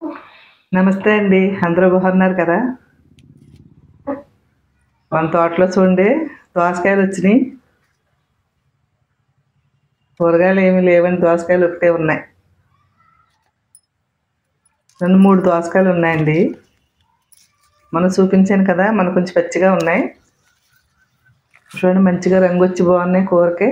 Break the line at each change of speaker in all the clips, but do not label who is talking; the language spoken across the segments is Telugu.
నమస్తే అండి అందరూ బాగున్నారు కదా మన తోటలో చూడండి దోసకాయలు వచ్చినాయి కూరగాయలు ఏమీ లేవండి దోసకాయలు ఒకటే ఉన్నాయి రెండు మూడు దోసకాయలు ఉన్నాయండి మనం చూపించాను కదా మన కొంచెం పచ్చిగా ఉన్నాయి చూడండి మంచిగా రంగు వచ్చి బాగున్నాయి కూరకి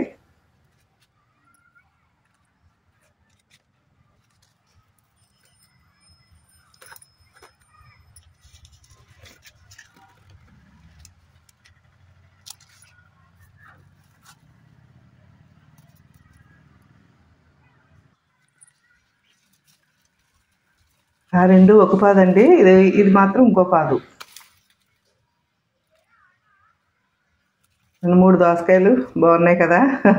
ఆ రెండు ఒక పాదండి ఇది ఇది మాత్రం ఇంకో పాదు రెండు మూడు దోసకాయలు బాగున్నాయి కదా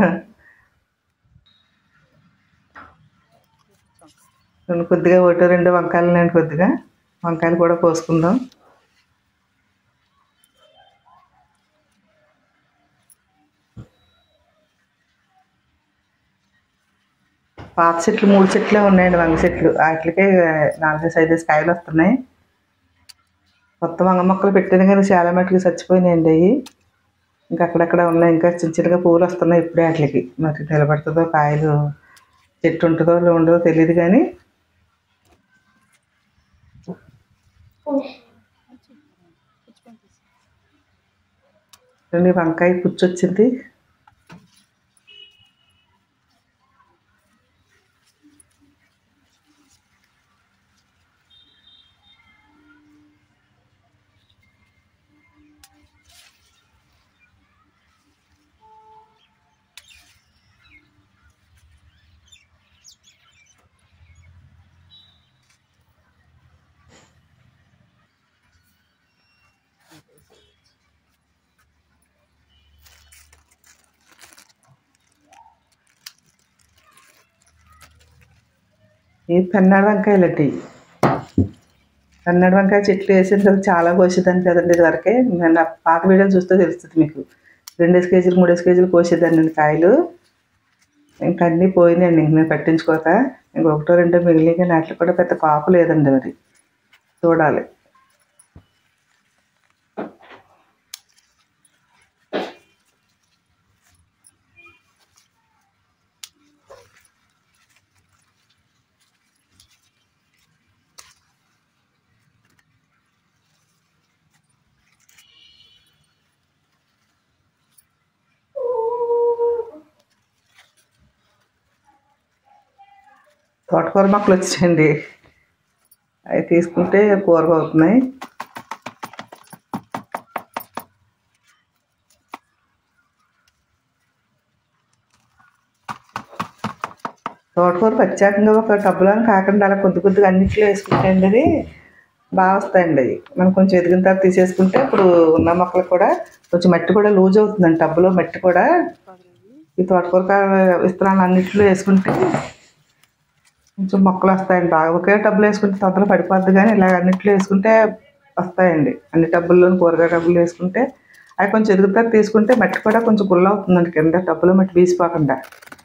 రెండు కొద్దిగా ఒకటి రెండు వంకాయలు నేను కొద్దిగా వంకాయలు కూడా కోసుకుందాం పాత చెట్లు మూడు చెట్లే ఉన్నాయండి వంగ చెట్లు వాటికే నాలుగైదు ఐదు కాయలు వస్తున్నాయి కొత్త వంగ మొక్కలు పెట్టాను కానీ చాలా మట్టుకు చచ్చిపోయినాయండి అవి ఇంకా అక్కడక్కడ ఉన్నాయి ఇంకా చిన్న చిన్నగా పువ్వులు వస్తున్నాయి ఇప్పుడే వాటికి మరి నిలబడుతుందో కాయలు చెట్టు ఉంటుందో ఉండదో తెలియదు కానీ చూడండి వంకాయ పుచ్చొచ్చింది ఈ పన్నాడు వంకాయలు అట్టి పన్నాడు వంకాయ చెట్లు వేసిన తర్వాత చాలా కోసేదాన్ని కదండి ఇదివరకే నేను ఆ పాత వీడియోలు చూస్తే తెలుస్తుంది మీకు రెండేసి కేజీలు మూడేసి కేజీలు కోసేదాన్ని నేను కాయలు ఇంకా అన్నీ పోయినాయండి ఇంక నేను పట్టించుకోక ఇంక ఒకటో రెండో మిగిలి కానీ అట్లా కూడా పెద్ద కాపు లేదండి మరి చూడాలి తోటకూర మొక్కలు వచ్చాయండి అవి తీసుకుంటే కూర అవుతున్నాయి తోటకూర ప్రత్యేకంగా ఒక టబ్బులో కాకుండా అలా కొద్ది కొద్దిగా అన్నింటిలో వేసుకుంటాయండి అది బాగా వస్తాయండి అవి మనం కొంచెం ఎదిగిన తర్వాత తీసేసుకుంటే ఇప్పుడు ఉన్న మొక్కలు కూడా కొంచెం మట్టి కూడా లూజ్ అవుతుందండి టబ్బులో మట్టి కూడా ఈ తోటకూర కా- విత్తనాలు అన్నింటిలో వేసుకుంటే కొంచెం మొక్కలు వస్తాయండి బాగా ఒకే టబ్బులో వేసుకుంటే తొందరగా పడిపోద్ది కానీ ఇలా అన్నింటిలో వేసుకుంటే వస్తాయండి అన్ని టబ్బుల్లోని కూరగాయ టబ్బులు వేసుకుంటే అవి కొంచెం ఎదుగుతారు తీసుకుంటే మట్టి కూడా కొంచెం గుల్ల అవుతుందండి కింద టబ్బులో మట్టి వీసిపోకుండా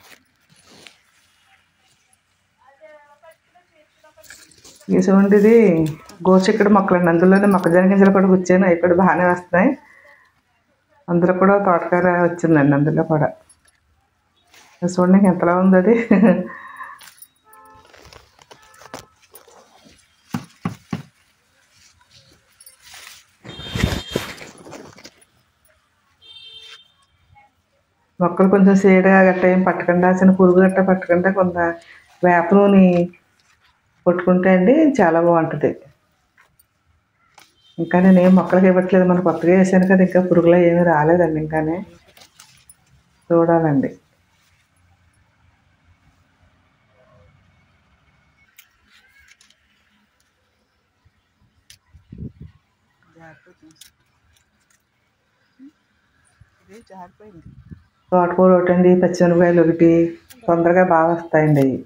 చూడండి ఇది గోచెక్కడు మొక్కలండి అందులోనే మొక్కజొన్న గింజలు కూడా గుచ్చాను అవి కూడా బాగానే వస్తున్నాయి అందులో కూడా తోటకూర వచ్చిందండి అందులో కూడా చూడండి ఎంతలా ఉంది అది మొక్కలు కొంచెం సీడగా గట్ట ఏం పట్టకుండా చిన్న పురుగు గట్ట పట్టకుండా కొంత వేప నూనె కొట్టుకుంటే అండి చాలా బాగుంటుంది ఇంకా నేను ఏం మొక్కలకి ఇవ్వట్లేదు మన కొత్తగా వేసాను కదా ఇంకా పురుగులో ఏమీ రాలేదండి ఇంకానే చూడాలండి తోటకూర ఒకటి అండి పచ్చిమిరపకాయలు ఒకటి తొందరగా బాగా వస్తాయండి అవి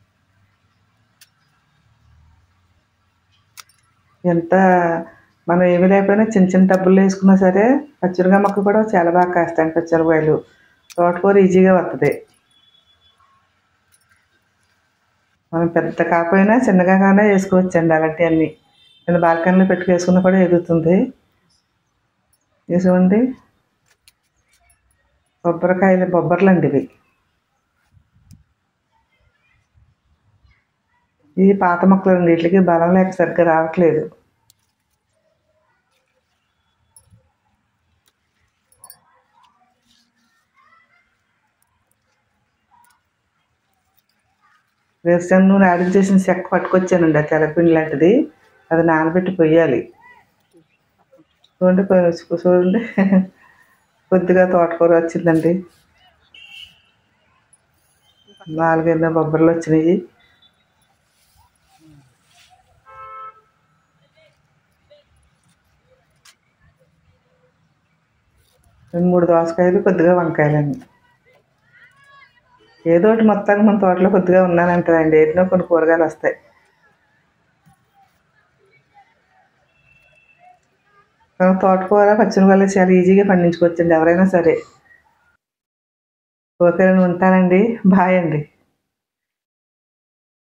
ఎంత మనం ఏమి లేకపోయినా చిన్న చిన్న డబ్బులు వేసుకున్నా సరే పచ్చిమిరపకాయ మొక్క కూడా చాలా బాగా కాస్తాయండి పచ్చిమిరపకాయలు తోటకూర ఈజీగా వస్తుంది మనం పెద్ద కాకపోయినా చిన్నగా కానీ వేసుకోవచ్చండి అలాంటివన్నీ కింద బాల్కనీలో పెట్టుకేసుకున్నా కూడా ఎగురుతుంది చూసుకోండి బొబ్బరికాయలు బొబ్బర్లు అండి ఇవి ఇవి పాత మొక్కలు అండి వీటికి బలం లేక సరిగ్గా రావట్లేదు వేరుశనగ నూనె ఆడించేసిన చెక్క పట్టుకొచ్చానండి ఆ తెల్లపిండి లాంటిది అది నానబెట్టి పొయ్యాలి చూడండి కొ- చూడండి కొద్దిగా తోటకూర వచ్చిందండి నాలుగైదు బొబ్బర్లు వచ్చినాయి రెండు మూడు దోసకాయలు కొద్దిగా వంకాయలండి ఏదో ఒకటి మొత్తానికి మన తోటలో కొద్దిగా ఉన్నానంటారండి ఏదో కొన్ని కూరగాయలు వస్తాయి మనం తోటకూర పచ్చిమిరపకాయలు చాలా ఈజీగా పండించుకోవచ్చండి ఎవరైనా సరే ఓకే ఉంటానండి బాయ్ అండి